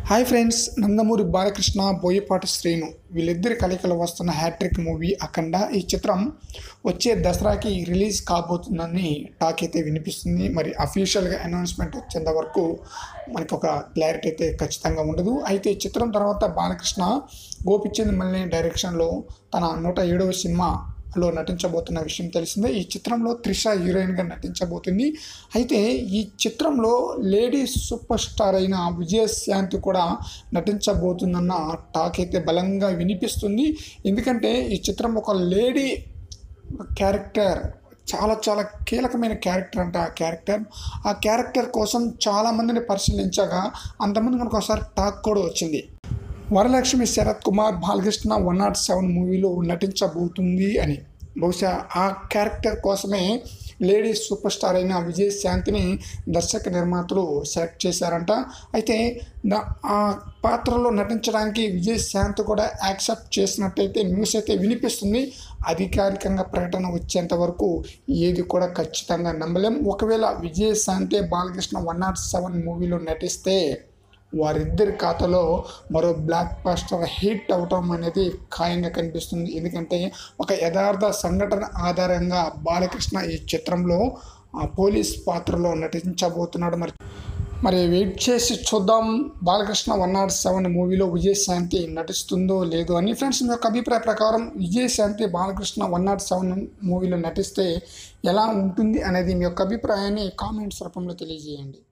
hi friends Nandamuri Balakrishna Boyapati Srinu వీళ్ళిద్దరి కలయికలో వస్తున్న హ్యాట్రిక్ మూవీ అఖండ ఈ చిత్రం వచ్చే దసరాకి రిలీజ్ కాబోతుందని టాక్ అయితే వినిపిస్తుంది మరి అఫీషియల్గా అనౌన్స్మెంట్ వచ్చేంత వరకు మనకు ఒక క్లారిటీ అయితే ఖచ్చితంగా ఉండదు అయితే ఈ చిత్రం తర్వాత బాలకృష్ణ గోపిచంద్ మల్లి డైరెక్షన్లో తన నూట ఏడవ సినిమా లో నటించబోతున్న విషయం తెలిసిందే ఈ చిత్రంలో త్రిష హీరోయిన్గా నటించబోతుంది అయితే ఈ చిత్రంలో లేడీ సూపర్ స్టార్ అయిన విజయశాంతి కూడా నటించబోతుందన్న టాక్ అయితే బలంగా వినిపిస్తుంది ఎందుకంటే ఈ చిత్రం ఒక లేడీ క్యారెక్టర్ చాలా చాలా కీలకమైన క్యారెక్టర్ అంట ఆ క్యారెక్టర్ ఆ క్యారెక్టర్ కోసం చాలామందిని పరిశీలించగా అంతమంది మనకు ఒకసారి టాక్ కూడా వచ్చింది Varalakshmi Sarath Kumar Balakrishna one nought seven మూవీలో నటించబోతుంది అని బహుశా ఆ క్యారెక్టర్ కోసమే లేడీ సూపర్ స్టార్ అయిన విజయ్ శాంతిని దర్శక నిర్మాతలు సెలెక్ట్ చేశారంట అయితే దా ఆ పాత్రలో నటించడానికి విజయ్ శాంతి కూడా యాక్సెప్ట్ చేసినట్టయితే న్యూస్ అయితే వినిపిస్తుంది అధికారికంగా ప్రకటన వచ్చేంత వరకు ఏది కూడా ఖచ్చితంగా నమ్మలేం ఒకవేళ Vijay Shanti Balakrishna one nought seven మూవీలో నటిస్తే వారిద్దరి ఖాతాలో మరో బ్లాక్ బాస్టర్ హిట్ అవటం అనేది ఖాయంగా కనిపిస్తుంది ఎందుకంటే ఒక యథార్థ సంఘటన ఆధారంగా బాలకృష్ణ ఈ చిత్రంలో ఆ పోలీస్ పాత్రలో నటించబోతున్నాడు మరి మరి వెయిట్ చేసి చూద్దాం బాలకృష్ణ వన్ నాట్ సెవెన్ మూవీలో విజయశాంతి నటిస్తుందో లేదో అని ఫ్రెండ్స్ మీ యొక్క అభిప్రాయ ప్రకారం Vijayashanti Balakrishna one nought seven మూవీలో నటిస్తే ఎలా ఉంటుంది అనేది మీ యొక్క అభిప్రాయాన్ని కామెంట్స్ రూపంలో తెలియజేయండి